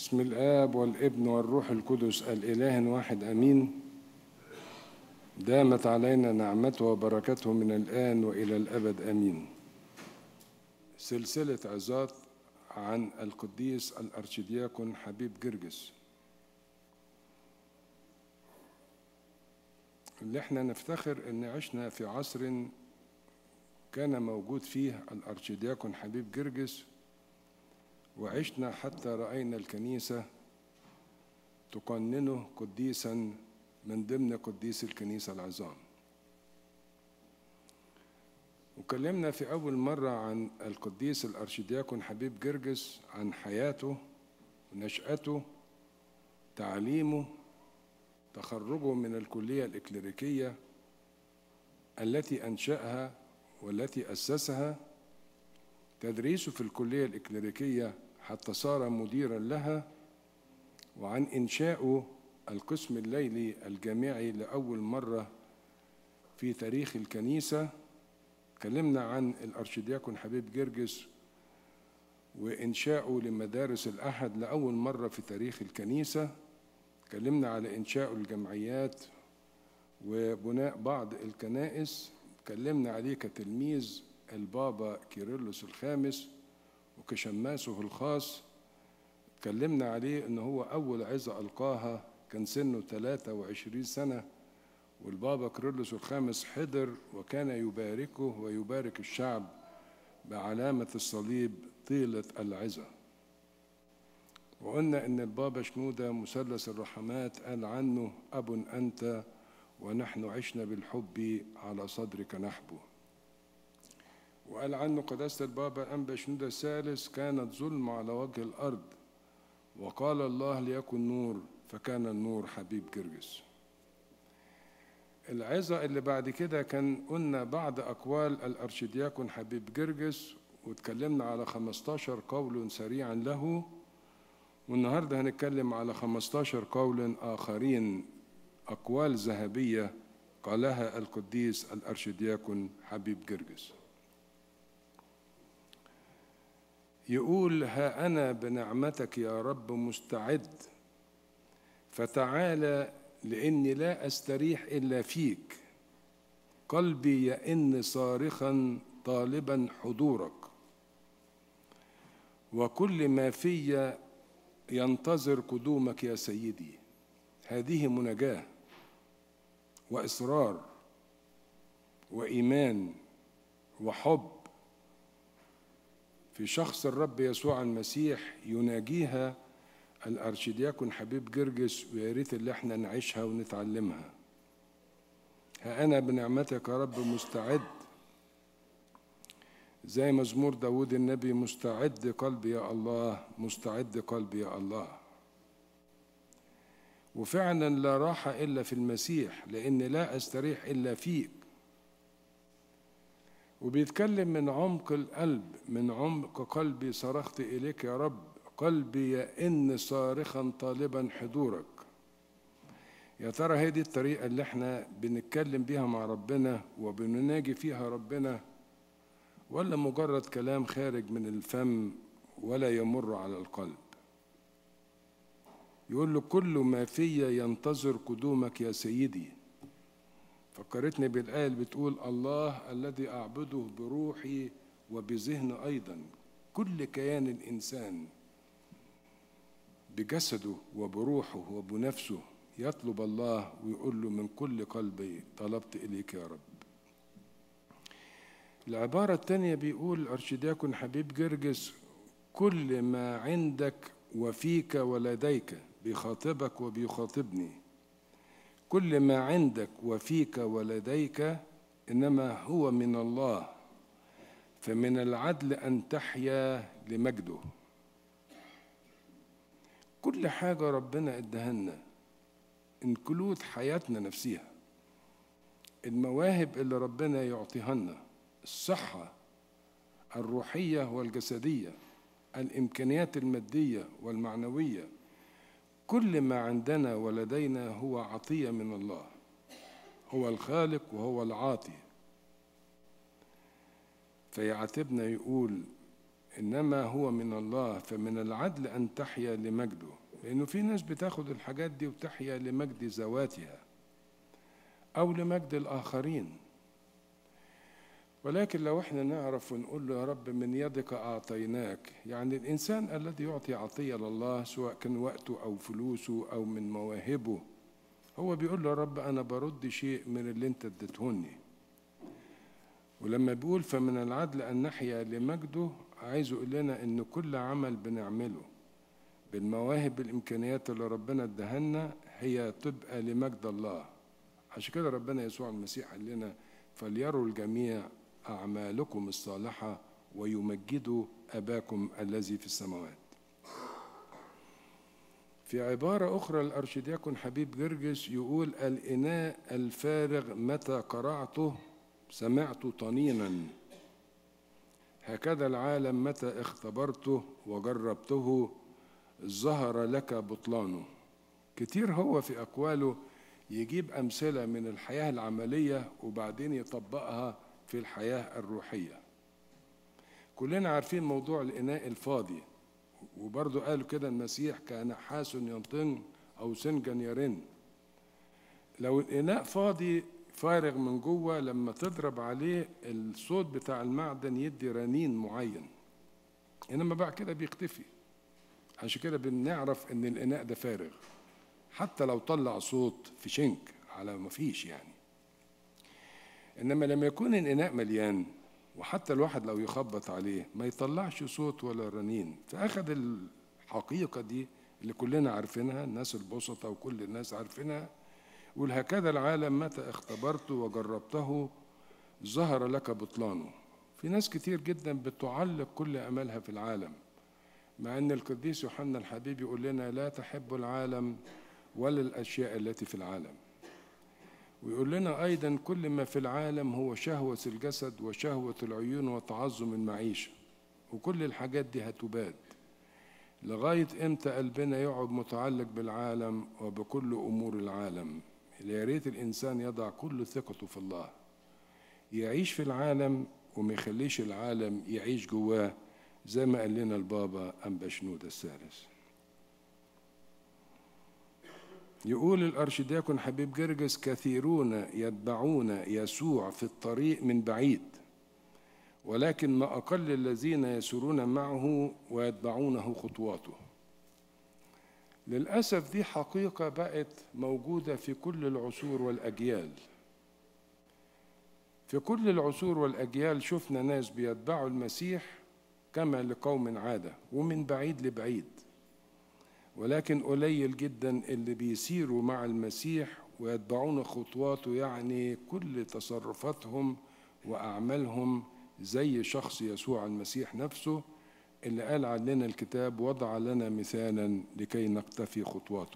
بسم الآب والابن والروح القدس الإله واحد أمين دامت علينا نعمته وبركته من الآن وإلى الأبد أمين سلسلة عظات عن القديس الأرشدياكون حبيب جرجس اللي احنا نفتخر ان عشنا في عصر كان موجود فيه الأرشدياكون حبيب جرجس وعشنا حتى رأينا الكنيسة تقننه قديسا من ضمن قديس الكنيسة العظام وكلمنا في أول مرة عن القديس الأرشدياكون حبيب جرجس عن حياته نشأته تعليمه تخرجه من الكلية الإكليريكية التي أنشأها والتي أسسها تدريسه في الكلية الإكليريكية حتى صار مديرا لها وعن إنشاؤه القسم الليلي الجامعي لأول مرة في تاريخ الكنيسة تكلمنا عن الأرشدياكون حبيب جرجس وإنشاؤه لمدارس الأحد لأول مرة في تاريخ الكنيسة تكلمنا على إنشاؤه الجمعيات وبناء بعض الكنائس تكلمنا عليه كتلميذ البابا كيرلس الخامس وكشماسه الخاص اتكلمنا عليه ان هو اول عظة القاها كان سنه 23 سنة والبابا كيرلس الخامس حضر وكان يباركه ويبارك الشعب بعلامة الصليب طيلة العظة وقلنا ان البابا شنودة مثلث الرحمات قال عنه اب انت ونحن عشنا بالحب على صدرك نحبه وقال عنه قداسة البابا أنبا شنودة الثالث كانت ظلم على وجه الأرض وقال الله ليكن نور فكان النور حبيب جرجس العظة اللي بعد كده كان قلنا بعض أقوال الأرشدياكون حبيب جرجس واتكلمنا على 15 قول سريعا له والنهارده هنتكلم على 15 قول آخرين أقوال ذهبية قالها القديس الأرشدياكون حبيب جرجس يقول ها أنا بنعمتك يا رب مستعد فتعالى لإني لا أستريح إلا فيك قلبي يئن صارخا طالبا حضورك وكل ما في ينتظر قدومك يا سيدي هذه مناجاه واصرار وايمان وحب في شخص الرب يسوع المسيح يناجيها الارشدياكون حبيب جرجس ويا ريت اللي احنا نعيشها ونتعلمها ها انا بنعمتك يا رب مستعد زي مزمور داود النبي مستعد قلبي يا الله مستعد قلبي يا الله وفعلا لا راحة إلا في المسيح لأن لا أستريح إلا فيك وبيتكلم من عمق القلب من عمق قلبي صرخت إليك يا رب قلبي يئن صارخا طالبا حضورك يا ترى هي دي الطريقة اللي احنا بنتكلم بيها مع ربنا وبنناجي فيها ربنا ولا مجرد كلام خارج من الفم ولا يمر على القلب يقول له كل ما في ينتظر قدومك يا سيدي فكرتني بالآية اللي بتقول الله الذي أعبده بروحي وبذهن أيضا كل كيان الإنسان بجسده وبروحه وبنفسه يطلب الله ويقول له من كل قلبي طلبت إليك يا رب العبارة الثانية بيقول أرشدياكون حبيب جرجس كل ما عندك وفيك ولديك بيخاطبك وبيخاطبني كل ما عندك وفيك ولديك إنما هو من الله فمن العدل أن تحيا لمجده كل حاجة ربنا ادهنا انكلود حياتنا نفسها المواهب اللي ربنا يعطيها لنا الصحة الروحية والجسدية الإمكانيات المادية والمعنوية كل ما عندنا ولدينا هو عطية من الله هو الخالق وهو العاطي فيعاتبنا يقول إنما هو من الله فمن العدل أن تحيا لمجده لأنه في ناس بتاخد الحاجات دي وتحيا لمجد ذواتها أو لمجد الآخرين ولكن لو احنا نعرف ونقول له يا رب من يدك أعطيناك يعني الإنسان الذي يعطي عطية لله سواء كان وقته أو فلوسه أو من مواهبه هو بيقول له يا رب أنا برد شيء من اللي أنت اديتهوني ولما بيقول فمن العدل أن نحيا لمجده عايز يقول لنا إن كل عمل بنعمله بالمواهب بالإمكانيات اللي ربنا ادهنا هي تبقى لمجد الله عشان كده ربنا يسوع المسيح قال لنا فليروا الجميع أعمالكم الصالحة ويمجدوا أباكم الذي في السماوات في عبارة أخرى الأرشدياكون حبيب جرجس يقول الإناء الفارغ متى قرعته سمعت طنينا هكذا العالم متى اختبرته وجربته ظهر لك بطلانه كتير هو في أقواله يجيب أمثلة من الحياة العملية وبعدين يطبقها في الحياة الروحية كلنا عارفين موضوع الإناء الفاضي وبرضه قالوا كده المسيح كنحاس ينطن أو سنجا يرن لو الإناء فاضي فارغ من جوه لما تضرب عليه الصوت بتاع المعدن يدي رنين معين انما بعد كده بيختفي عشان كده بنعرف ان الاناء ده فارغ حتى لو طلع صوت في شنك على ما فيش يعني انما لما يكون الاناء مليان وحتى الواحد لو يخبط عليه ما يطلعش صوت ولا رنين فاخد الحقيقه دي اللي كلنا عارفينها الناس البسطة وكل الناس عارفينها يقول هكذا العالم متى اختبرته وجربته ظهر لك بطلانه في ناس كتير جدا بتعلق كل امالها في العالم مع ان القديس يوحنا الحبيب يقول لنا لا تحب العالم ولا الاشياء التي في العالم ويقول لنا ايضا كل ما في العالم هو شهوه الجسد وشهوه العيون وتعظم المعيشه وكل الحاجات دي هتباد لغايه امتى قلبنا يقعد متعلق بالعالم وبكل امور العالم يا ريت الانسان يضع كل ثقته في الله يعيش في العالم وما يخليش العالم يعيش جواه زي ما قال لنا البابا أنبا شنودة الثالث يقول الأرشدياكون حبيب جرجس كثيرون يتبعون يسوع في الطريق من بعيد ولكن ما أقل الذين يسيرون معه ويتبعونه خطواته للأسف دي حقيقة بقت موجودة في كل العصور والأجيال في كل العصور والأجيال شفنا ناس بيتبعوا المسيح كما لقوم عادة ومن بعيد لبعيد ولكن قليل جدا اللي بيسيروا مع المسيح ويتبعون خطواته يعني كل تصرفاتهم وأعمالهم زي شخص يسوع المسيح نفسه اللي قال عننا الكتاب وضع لنا مثالا لكي نقتفي خطواته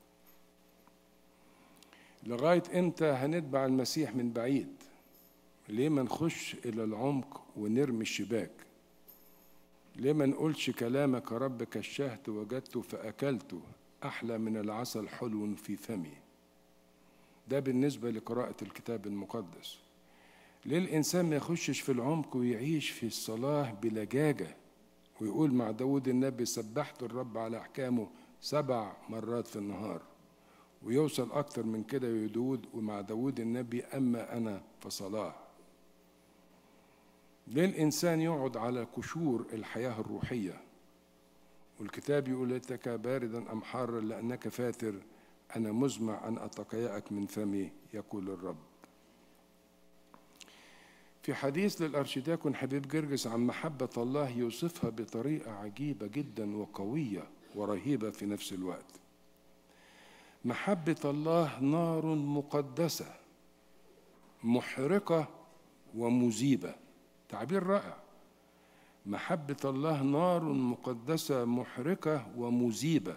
لغاية امتى هنتبع المسيح من بعيد ليه ما نخش إلى العمق ونرمي الشباك ليه ما نقولش كلامك يا رب كالشهد وجدته فأكلته أحلى من العسل حلو في فمي ده بالنسبة لقراءة الكتاب المقدس ليه الإنسان ما يخشش في العمق ويعيش في الصلاة بلجاجة ويقول مع داود النبي سبحت الرب على أحكامه سبع مرات في النهار ويوصل أكتر من كده يا داود ومع داود النبي أما أنا فصلاة ليه الإنسان يقعد على قشور الحياة الروحية والكتاب يقول لك باردا أم حارا لأنك فاتر أنا مزمع أن أتقيأك من فمي يقول الرب في حديث للأرشدياكون حبيب جرجس عن محبة الله يوصفها بطريقة عجيبة جدا وقوية ورهيبة في نفس الوقت محبة الله نار مقدسة محرقة ومذيبة تعبير رائع محبة الله نار مقدسة محرقة ومذيبة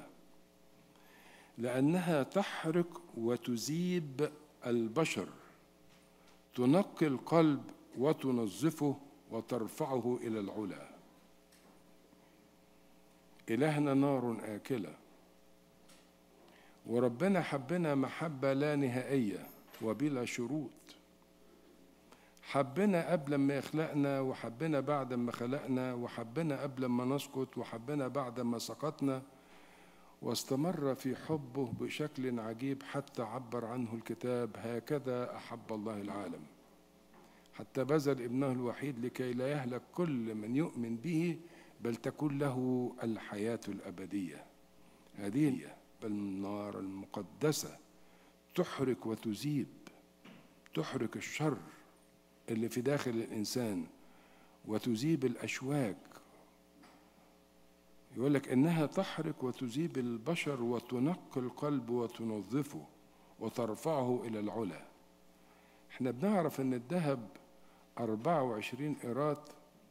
لأنها تحرق وتذيب البشر تنقي القلب وتنظفه وترفعه إلى العلا إلهنا نار آكلة وربنا حبنا محبة لا نهائية وبلا شروط حبنا قبل ما يخلقنا وحبنا بعد ما خلقنا وحبنا قبل ما نسقط وحبنا بعد ما سقطنا واستمر في حبه بشكل عجيب حتى عبر عنه الكتاب هكذا احب الله العالم حتى بذل ابنه الوحيد لكي لا يهلك كل من يؤمن به بل تكون له الحياه الابديه هذه هي النار المقدسه تحرق وتذيب تحرق الشر اللي في داخل الانسان وتذيب الاشواك يقول لك انها تحرق وتذيب البشر وتنقي القلب وتنظفه وترفعه الى العلا احنا بنعرف ان الذهب 24 قيراط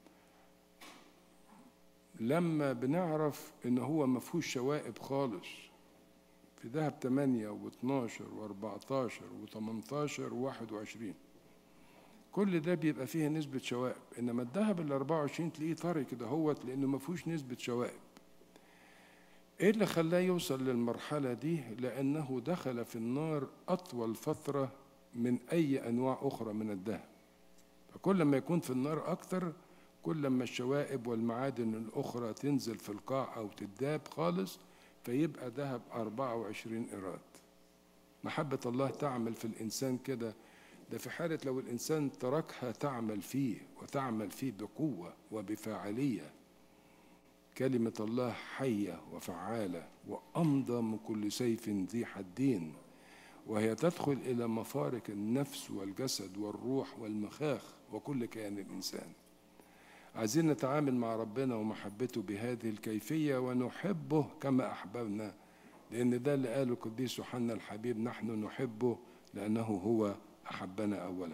لما بنعرف ان هو ما فيهوش شوائب خالص في ذهب 8 و12 و14 و18 و21 كل ده بيبقى فيه نسبة شوائب إنما الذهب ال 24 تلاقيه طري كده هوت لأنه ما فيهوش نسبة شوائب إيه اللي خلاه يوصل للمرحلة دي؟ لأنه دخل في النار أطول فترة من أي أنواع أخرى من الذهب فكل ما يكون في النار أكتر كل ما الشوائب والمعادن الأخرى تنزل في القاع أو تداب خالص فيبقى ذهب 24 قيراط محبة الله تعمل في الإنسان كده ده في حالة لو الإنسان تركها تعمل فيه وتعمل فيه بقوة وبفاعلية كلمة الله حية وفعالة وأمضى من كل سيف ذي حدين وهي تدخل إلى مفارق النفس والجسد والروح والمخاخ وكل كيان الإنسان عايزين نتعامل مع ربنا ومحبته بهذه الكيفية ونحبه كما أحببنا لأن ده اللي قاله القديس يوحنا الحبيب نحن نحبه لأنه هو أحبنا أولا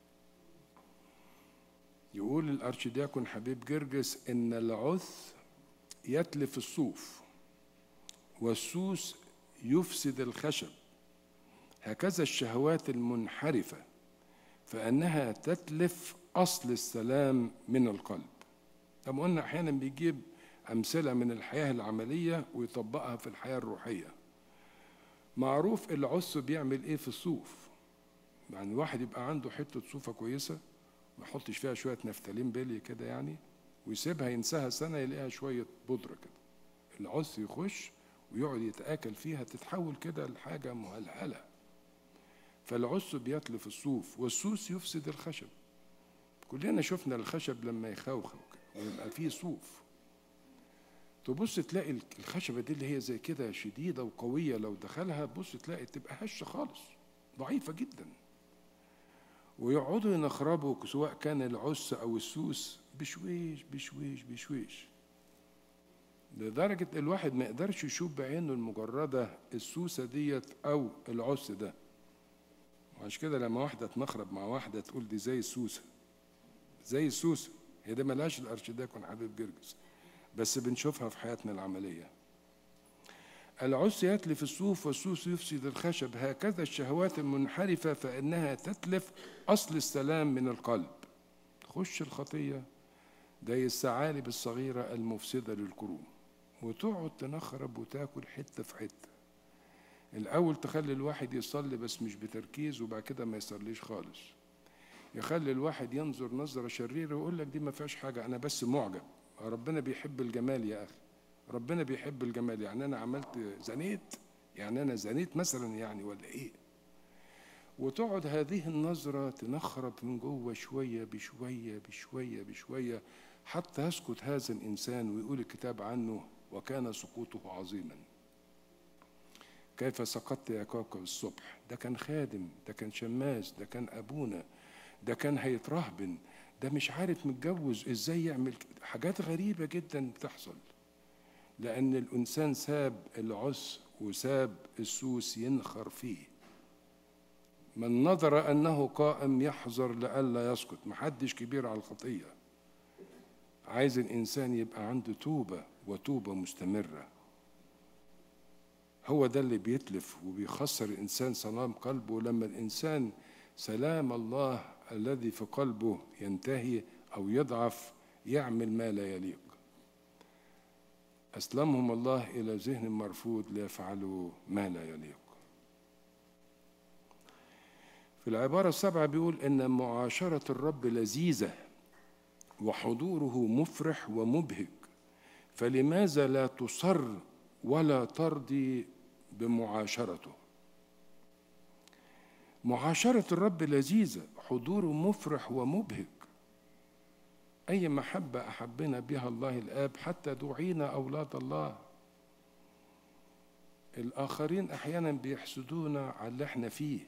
يقول الأرشدياكون حبيب جرجس إن العث يتلف الصوف والسوس يفسد الخشب هكذا الشهوات المنحرفة فإنها تتلف أصل السلام من القلب طب قلنا أحيانا بيجيب أمثلة من الحياة العملية ويطبقها في الحياة الروحية معروف العث بيعمل إيه في الصوف يعني واحد يبقى عنده حتة صوفة كويسة ما يحطش فيها شوية نفتالين بلي كده يعني ويسيبها ينساها سنة يلاقيها شوية بودرة كده العث يخش ويقعد يتآكل فيها تتحول كده لحاجة مهلهلة فالعث بيتلف الصوف والسوس يفسد الخشب كلنا شفنا الخشب لما يخوخو ويبقى فيه صوف تبص تلاقي الخشبة دي اللي هي زي كده شديدة وقوية لو دخلها بص تلاقي تبقى هشة خالص ضعيفة جدا ويقعدوا ينخربوا سواء كان العس أو السوس بشويش بشويش بشويش لدرجة الواحد ما يقدرش يشوف بعينه المجردة السوسة ديت أو العس ده وعشان كده لما واحدة تنخرب مع واحدة تقول دي زي السوسة زي السوسة هي ده ملهاش الأرشدياكون حبيب جرجس بس بنشوفها في حياتنا العملية العس يتلف الصوف والسوس يفسد الخشب هكذا الشهوات المنحرفة فإنها تتلف أصل السلام من القلب تخش الخطية زي الثعالب الصغيرة المفسدة للكروم وتقعد تنخرب وتاكل حتة في حتة الأول تخلي الواحد يصلي بس مش بتركيز وبعد كده ما يصليش خالص يخلي الواحد ينظر نظرة شريرة ويقول لك دي ما فيهاش حاجة أنا بس معجب ربنا بيحب الجمال يا أخي ربنا بيحب الجمال يعني أنا عملت زنيت يعني أنا زنيت مثلا يعني ولا إيه وتقعد هذه النظرة تنخرب من جوه شوية بشوية بشوية بشوية حتى يسقط هذا الإنسان ويقول الكتاب عنه وكان سقوطه عظيما كيف سقطت يا كوكب الصبح ده كان خادم ده كان شماس ده كان أبونا ده كان هيترهبن ده مش عارف متجوز ازاي يعمل حاجات غريبة جدا بتحصل لأن الإنسان ساب العس وساب السوس ينخر فيه من نظر أنه قائم يحذر لئلا يسقط محدش كبير على الخطية عايز الإنسان يبقى عنده توبة وتوبة مستمرة هو ده اللي بيتلف وبيخسر الإنسان سلام قلبه لما الإنسان سلام الله الذي في قلبه ينتهي أو يضعف يعمل ما لا يليق أسلمهم الله إلى ذهن مرفوض ليفعلوا ما لا يليق في العبارة السابعة بيقول إن معاشرة الرب لذيذة وحضوره مفرح ومبهج فلماذا لا تصر ولا ترضي بمعاشرته معاشرة الرب لذيذة حضوره مفرح ومبهج أي محبة أحبنا بها الله الآب حتى دعينا أولاد الله الآخرين أحيانا بيحسدونا على اللي احنا فيه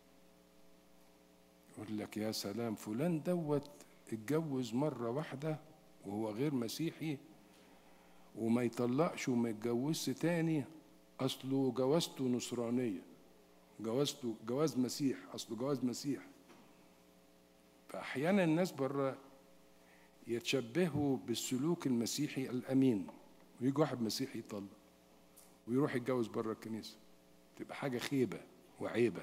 يقول لك يا سلام فلان دوت اتجوز مرة واحدة وهو غير مسيحي وما يطلقش وما يتجوزش تاني أصله جوازته نصرانية جوازته جواز مسيح أصله جواز مسيح فأحيانا الناس بره يتشبهوا بالسلوك المسيحي الأمين ويجي واحد مسيحي يطلق ويروح يتجوز بره الكنيسة تبقى حاجة خيبة وعيبة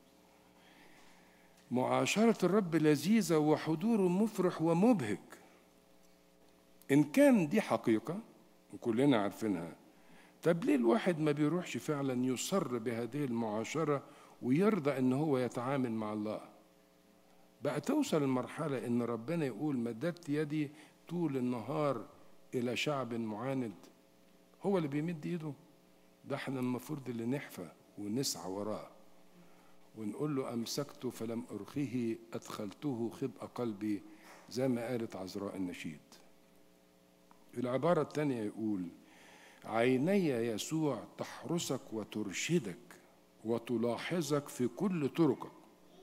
معاشرة الرب لذيذة وحضوره مفرح ومبهج إن كان دي حقيقة وكلنا عارفينها طب ليه الواحد ما بيروحش فعلا يصر بهذه المعاشرة ويرضى إن هو يتعامل مع الله بقى توصل المرحلة إن ربنا يقول مددت يدي طول النهار إلى شعب معاند هو اللي بيمد إيده ده احنا المفروض اللي نحفى ونسعى وراه ونقول له أمسكته فلم أرخيه أدخلته خبأ قلبي زي ما قالت عذراء النشيد العبارة الثانية يقول عيني يسوع تحرسك وترشدك وتلاحظك في كل طرقك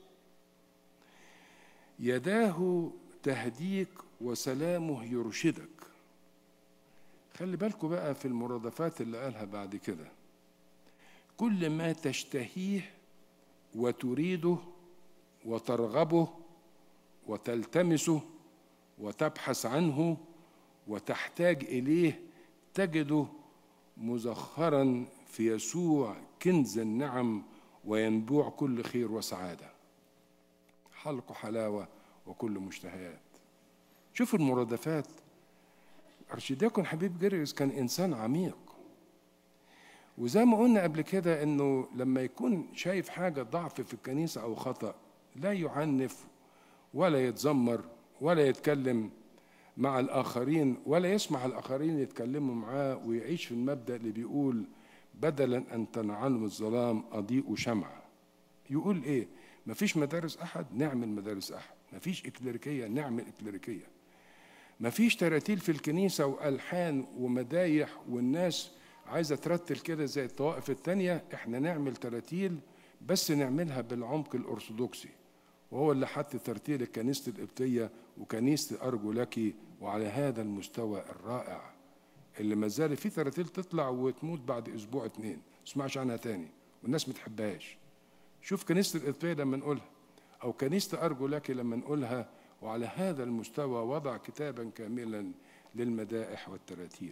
يداه تهديك وسلامه يرشدك خلي بالكم بقى في المرادفات اللي قالها بعد كده كل ما تشتهيه وتريده وترغبه وتلتمسه وتبحث عنه وتحتاج اليه تجده مزخرا في يسوع كنز النعم وينبوع كل خير وسعاده حلق حلاوه وكل مشتهيات شوفوا المرادفات أرشيدياكون حبيب جرجس كان إنسان عميق وزي ما قلنا قبل كده إنه لما يكون شايف حاجة ضعف في الكنيسة أو خطأ لا يعنف ولا يتذمر ولا يتكلم مع الآخرين ولا يسمح الآخرين يتكلموا معاه ويعيش في المبدأ اللي بيقول بدلا أن تنعلم الظلام أضيء شمعة يقول إيه مفيش مدارس أحد نعمل مدارس أحد مفيش إكليريكية نعمل إكليريكية مفيش تراتيل في الكنيسة وألحان ومدايح والناس عايزة ترتل كده زي الطوائف التانية احنا نعمل تراتيل بس نعملها بالعمق الأرثوذكسي وهو اللي حط ترتيل كنيسة القبطية وكنيسة أرجو لك وعلى هذا المستوى الرائع اللي ما زال في تراتيل تطلع وتموت بعد أسبوع اتنين ما تسمعش عنها تاني والناس ما تحبهاش شوف كنيسة القبطية لما نقولها أو كنيسة أرجو لك لما نقولها وعلى هذا المستوى وضع كتابا كاملا للمدائح والتراتيل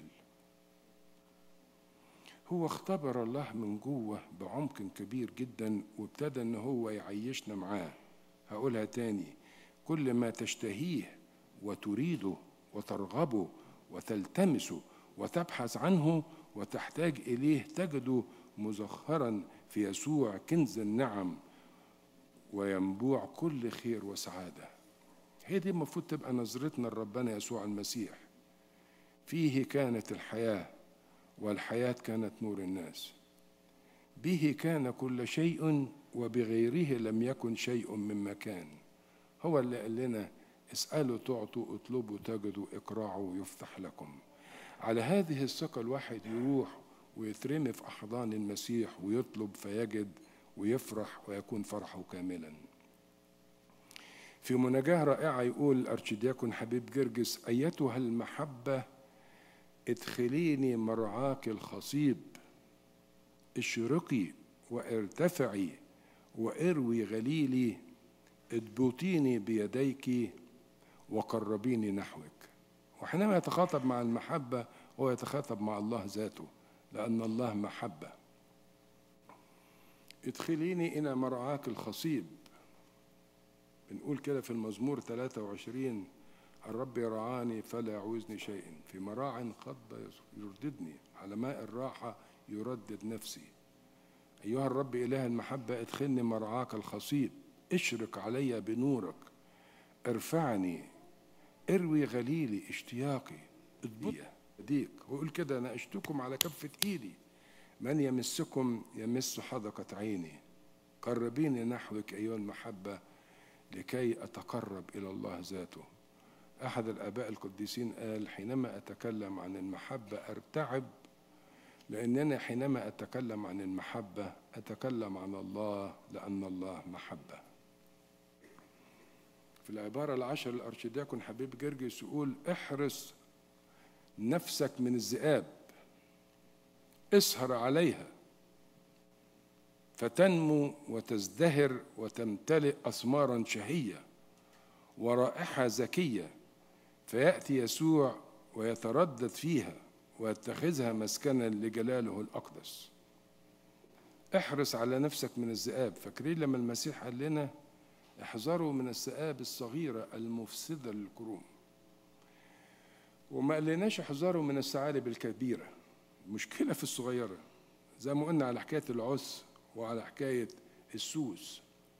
هو اختبر الله من جوه بعمق كبير جدا وابتدى ان هو يعيشنا معاه هقولها تاني كل ما تشتهيه وتريده وترغبه وتلتمسه وتبحث عنه وتحتاج اليه تجده مزخرا في يسوع كنز النعم وينبوع كل خير وسعاده هي دي المفروض تبقى نظرتنا لربنا يسوع المسيح فيه كانت الحياة والحياة كانت نور الناس به كان كل شيء وبغيره لم يكن شيء مما كان هو اللي قال لنا اسألوا تعطوا اطلبوا تجدوا اقرعوا يفتح لكم على هذه الثقة الواحد يروح ويترمي في أحضان المسيح ويطلب فيجد ويفرح ويكون فرحه كاملاً في مناجاة رائعة يقول الأرشدياكون حبيب جرجس أيتها المحبة ادخليني مرعاك الخصيب اشرقي وارتفعي واروي غليلي اضبطيني بيديك وقربيني نحوك وحينما يتخاطب مع المحبة هو يتخاطب مع الله ذاته لأن الله محبة ادخليني إلى مرعاك الخصيب بنقول كده في المزمور 23 الرب يرعاني فلا يعوزني شيء في مراع خض يرددني على ماء الراحة يردد نفسي أيها الرب إله المحبة ادخلني مرعاك الخصيب اشرق علي بنورك ارفعني اروي غليلي اشتياقي اضبط ديك ويقول كده انا اشتكم على كفة ايدي من يمسكم يمس حدقة عيني قربيني نحوك ايها المحبة لكي اتقرب الى الله ذاته احد الاباء القديسين قال حينما اتكلم عن المحبة ارتعب لاننا حينما اتكلم عن المحبة اتكلم عن الله لان الله محبه في العبارة العشر الأرشدياكون حبيب جرجس يقول احرص نفسك من الذئاب اسهر عليها فتنمو وتزدهر وتمتلئ أثمارا شهية ورائحة زكية فيأتي يسوع ويتردد فيها ويتخذها مسكنا لجلاله الأقدس احرص على نفسك من الذئاب فاكرين لما المسيح قال لنا احذروا من الذئاب الصغيرة المفسدة للكروم وما قالناش احذروا من الثعالب الكبيرة المشكلة في الصغيرة زي ما قلنا على حكاية العس وعلى حكاية السوس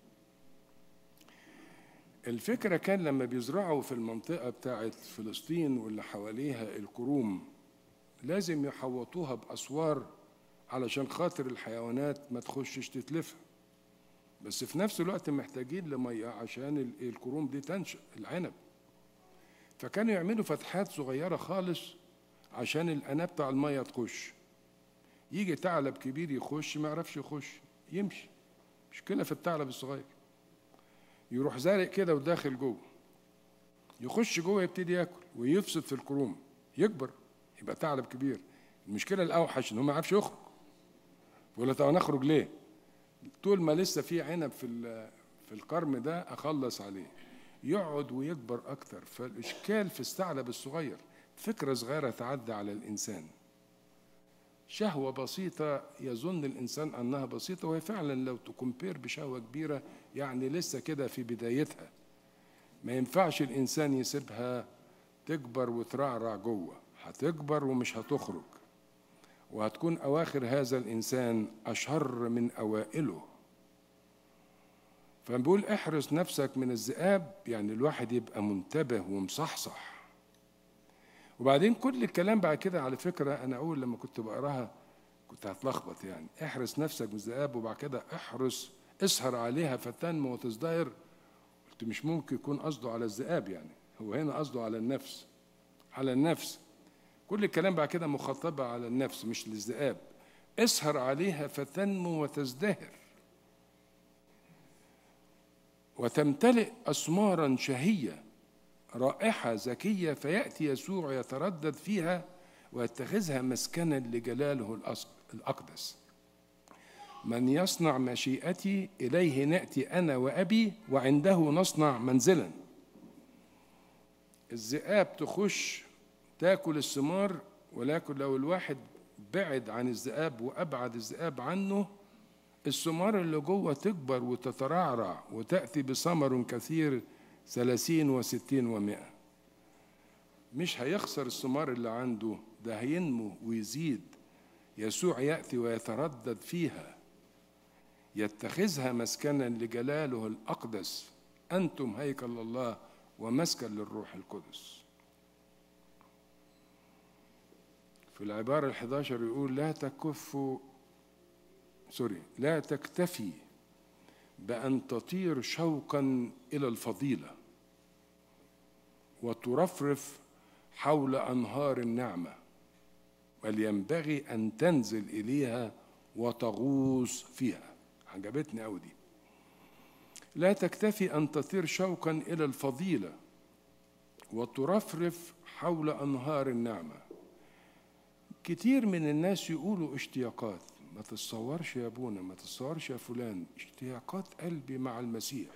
الفكرة كان لما بيزرعوا في المنطقة بتاعت فلسطين واللي حواليها الكروم لازم يحوطوها بأسوار علشان خاطر الحيوانات ما تخشش تتلفها بس في نفس الوقت محتاجين لمية عشان الكروم دي تنشأ العنب فكانوا يعملوا فتحات صغيرة خالص عشان الأناة بتاع المية تخش يجي ثعلب كبير يخش ما يعرفش يخش يمشي مشكلة في الثعلب الصغير يروح زارق كده وداخل جوه يخش جوه يبتدي ياكل ويفسد في الكروم يكبر يبقى ثعلب كبير المشكلة الأوحش إن هو ما يعرفش يخرج ولا طب نخرج ليه؟ طول ما لسه في عنب في في القرم ده اخلص عليه يقعد ويكبر اكتر فالاشكال في الثعلب الصغير فكره صغيره تعدى على الانسان شهوه بسيطه يظن الانسان انها بسيطه وهي فعلا لو تكمبير بشهوه كبيره يعني لسه كده في بدايتها ما ينفعش الانسان يسيبها تكبر وترعرع جوه هتكبر ومش هتخرج وهتكون أواخر هذا الإنسان أشر من أوائله فبقول احرص نفسك من الذئاب يعني الواحد يبقى منتبه ومصحصح وبعدين كل الكلام بعد كده على فكرة أنا أول لما كنت بقراها كنت هتلخبط يعني احرص نفسك من الذئاب وبعد كده احرص اسهر عليها فتنمو وتزدهر قلت مش ممكن يكون قصده على الذئاب يعني هو هنا قصده على النفس على النفس كل الكلام بعد كده مخاطبة على النفس مش للذئاب اسهر عليها فتنمو وتزدهر وتمتلئ أسمارا شهية رائحة زكية فيأتي يسوع يتردد فيها ويتخذها مسكنا لجلاله الأقدس من يصنع مشيئتي إليه نأتي أنا وأبي وعنده نصنع منزلا الذئاب تخش تاكل الثمار ولكن لو الواحد بعد عن الذئاب وابعد الذئاب عنه الثمار اللي جوه تكبر وتترعرع وتأتي بثمر كثير ثلاثين وستين ومائة مش هيخسر الثمار اللي عنده ده هينمو ويزيد يسوع يأتي ويتردد فيها يتخذها مسكنا لجلاله الأقدس أنتم هيكل الله ومسكن للروح القدس في العبارة الحداشر يقول لا تكف سوري لا تكتفي بأن تطير شوقا إلى الفضيلة وترفرف حول أنهار النعمة بل ينبغي أن تنزل إليها وتغوص فيها عجبتني أوي دي لا تكتفي أن تطير شوقا إلى الفضيلة وترفرف حول أنهار النعمة كتير من الناس يقولوا اشتياقات ما تتصورش يا ابونا ما تتصورش يا فلان اشتياقات قلبي مع المسيح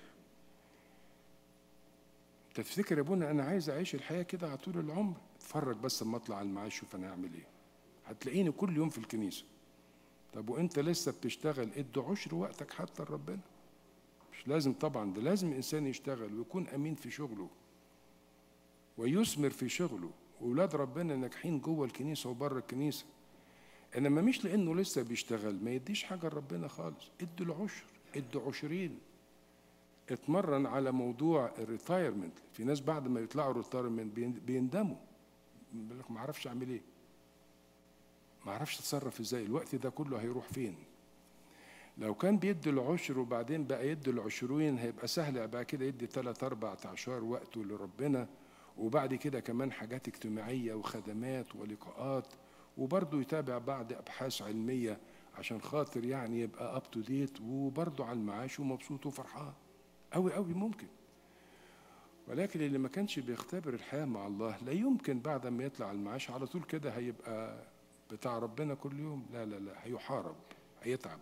تفتكر يا ابونا انا عايز اعيش الحياه كده على طول العمر اتفرج بس اما اطلع المعاش شوف انا هعمل ايه هتلاقيني كل يوم في الكنيسه طب وانت لسه بتشتغل ادي عشر وقتك حتى لربنا مش لازم طبعا ده لازم الانسان يشتغل ويكون امين في شغله ويثمر في شغله واولاد ربنا ناجحين جوه الكنيسه وبره الكنيسه انما مش لانه لسه بيشتغل ما يديش حاجه لربنا خالص ادوا العشر ادوا عشرين اتمرن على موضوع الريتايرمنت في ناس بعد ما يطلعوا ريتايرمنت بيندموا بيقول لك ما اعرفش اعمل ايه ما اعرفش اتصرف ازاي الوقت ده كله هيروح فين لو كان بيدي العشر وبعدين بقى يدي العشرين هيبقى سهل بقى كده يدي ثلاث اربع اعشار وقته لربنا وبعد كده كمان حاجات اجتماعية وخدمات ولقاءات وبرضه يتابع بعض أبحاث علمية عشان خاطر يعني يبقى اب تو ديت وبرضه على المعاش ومبسوط وفرحان أوي أوي ممكن ولكن اللي ما كانش بيختبر الحياة مع الله لا يمكن بعد ما يطلع على المعاش على طول كده هيبقى بتاع ربنا كل يوم لا لا لا هيحارب هيتعب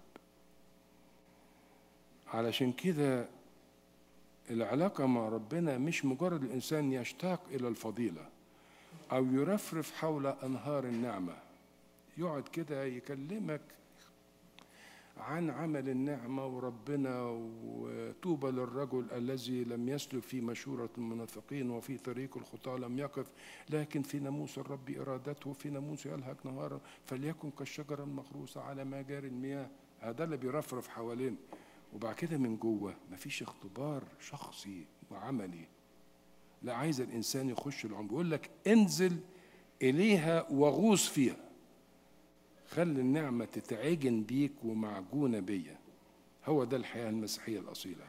علشان كده العلاقة مع ربنا مش مجرد الإنسان يشتاق إلى الفضيلة أو يرفرف حول أنهار النعمة يقعد كده يكلمك عن عمل النعمة وربنا وطوبى للرجل الذي لم يسلك في مشورة المنافقين وفي طريق الخطاة لم يقف لكن في ناموس الرب إرادته في ناموس يلهك نهارا فليكن كالشجرة المغروسة على مجاري المياه هذا اللي بيرفرف حوالين وبعد كده من جوه مفيش اختبار شخصي وعملي لا عايز الانسان يخش العمق بيقول لك انزل اليها وغوص فيها خلي النعمه تتعجن بيك ومعجونه بيا هو ده الحياه المسيحيه الاصيله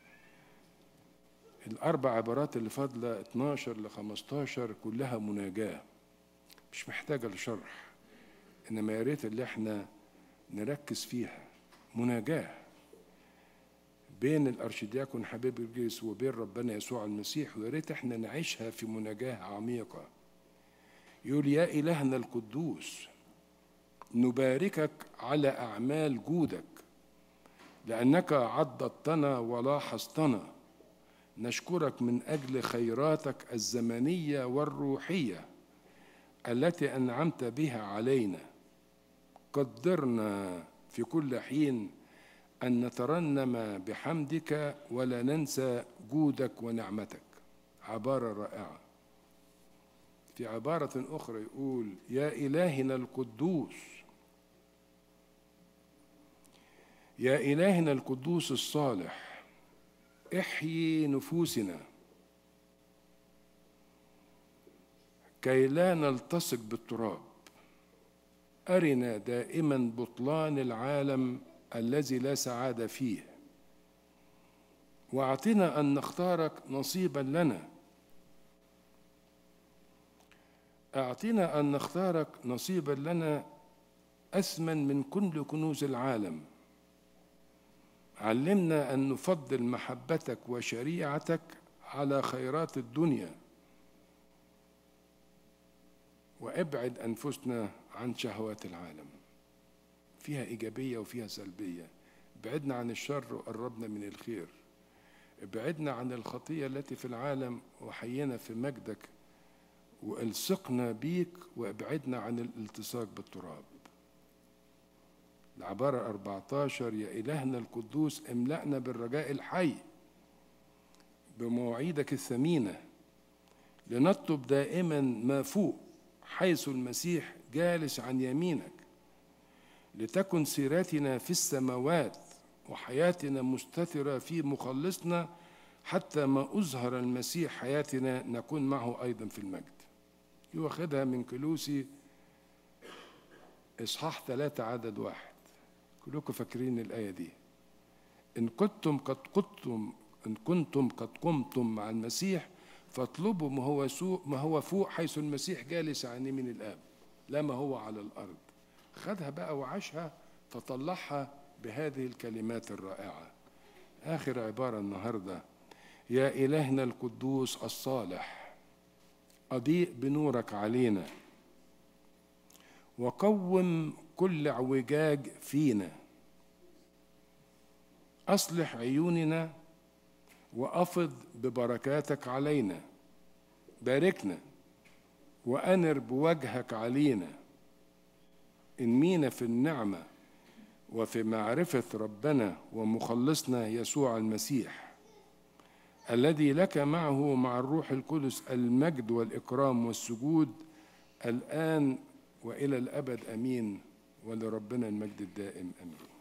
الاربع عبارات اللي فاضله 12 ل 15 كلها مناجاه مش محتاجه لشرح انما يا ريت اللي احنا نركز فيها مناجاه بين الارشدياكون حبيب الجيس وبين ربنا يسوع المسيح ويا ريت احنا نعيشها في مناجاه عميقه يقول يا الهنا القدوس نباركك على اعمال جودك لانك عضدتنا ولاحظتنا نشكرك من اجل خيراتك الزمنيه والروحيه التي انعمت بها علينا قدرنا في كل حين أن نترنم بحمدك ولا ننسى جودك ونعمتك عبارة رائعة في عبارة أخرى يقول يا إلهنا القدوس يا إلهنا القدوس الصالح احيي نفوسنا كي لا نلتصق بالتراب أرنا دائما بطلان العالم الذي لا سعاده فيه واعطنا ان نختارك نصيبا لنا اعطنا ان نختارك نصيبا لنا اثمن من كل كنوز العالم علمنا ان نفضل محبتك وشريعتك على خيرات الدنيا وابعد انفسنا عن شهوات العالم فيها إيجابية وفيها سلبية بعدنا عن الشر وقربنا من الخير ابعدنا عن الخطية التي في العالم وحينا في مجدك والصقنا بيك وابعدنا عن الالتصاق بالتراب العبارة 14 يا إلهنا القدوس املأنا بالرجاء الحي بمواعيدك الثمينة لنطلب دائما ما فوق حيث المسيح جالس عن يمينك لتكن سيرتنا في السماوات وحياتنا مستترة في مخلصنا حتى ما أظهر المسيح حياتنا نكون معه أيضا في المجد واخدها من كلوسي إصحاح ثلاثة عدد واحد كلكم فاكرين الآية دي إن كنتم قد قدتم إن كنتم قد قمتم مع المسيح فاطلبوا ما هو سوء ما هو فوق حيث المسيح جالس عن يمين الآب لا ما هو على الأرض خدها بقى وعاشها فطلعها بهذه الكلمات الرائعة آخر عبارة النهاردة يا إلهنا القدوس الصالح أضيء بنورك علينا وقوم كل اعوجاج فينا أصلح عيوننا وأفض ببركاتك علينا باركنا وأنر بوجهك علينا انمينا في النعمة وفي معرفة ربنا ومخلصنا يسوع المسيح الذي لك معه مع الروح القدس المجد والإكرام والسجود الآن وإلى الأبد أمين ولربنا المجد الدائم أمين